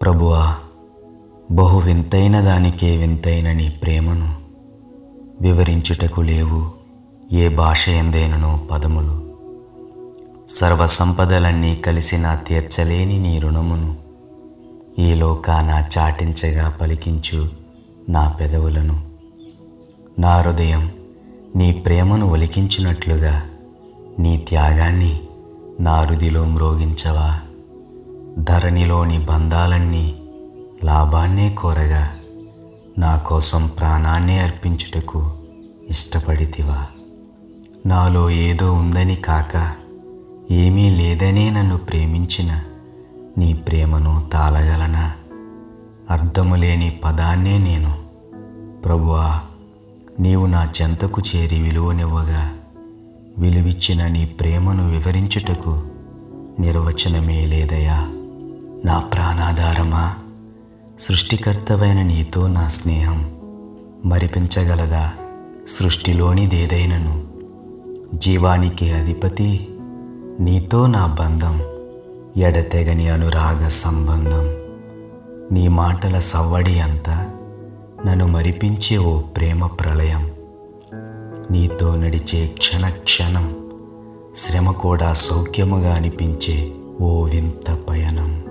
ప్రభువా బహు వింతైన దానికే వింతైన నీ ప్రేమను వివరించుటకు లేవు ఏ భాష ఎందేనను పదములు సర్వ సంపదలన్నీ కలిసి నా తీర్చలేని నీ రుణమును ఈ లోకాన చాటించగా పలికించు నా పెదవులను నా హృదయం నీ ప్రేమను ఒలికించినట్లుగా నీ త్యాగాన్ని నా హృదిలో మ్రోగించవా ధరణిలోని బంధాలన్నీ లాభాన్నే కోరగా నా కోసం ప్రాణాన్నే అర్పించుటకు ఇష్టపడితివా నాలో ఏదో ఉందని కాక ఏమీ లేదనే నన్ను ప్రేమించిన నీ ప్రేమను తాళగలనా అర్థము లేని పదాన్నే నేను ప్రభువా నీవు నా చెంతకు చేరి విలువనివ్వగా విలువిచ్చిన నీ ప్రేమను వివరించుటకు నిర్వచనమే లేదయా నా ప్రాణాధారమా సృష్టికర్తవైన నీతో నా స్నేహం మరిపించగలదా సృష్టిలోనిదేదైనను జీవానికి అధిపతి నీతో నా బంధం ఎడతెగని అనురాగ సంబంధం నీ మాటల సవ్వడి అంతా నన్ను మరిపించే ఓ ప్రేమ ప్రళయం నీతో నడిచే క్షణ క్షణం శ్రమ కూడా సౌఖ్యముగా అనిపించే ఓ వింత పయనం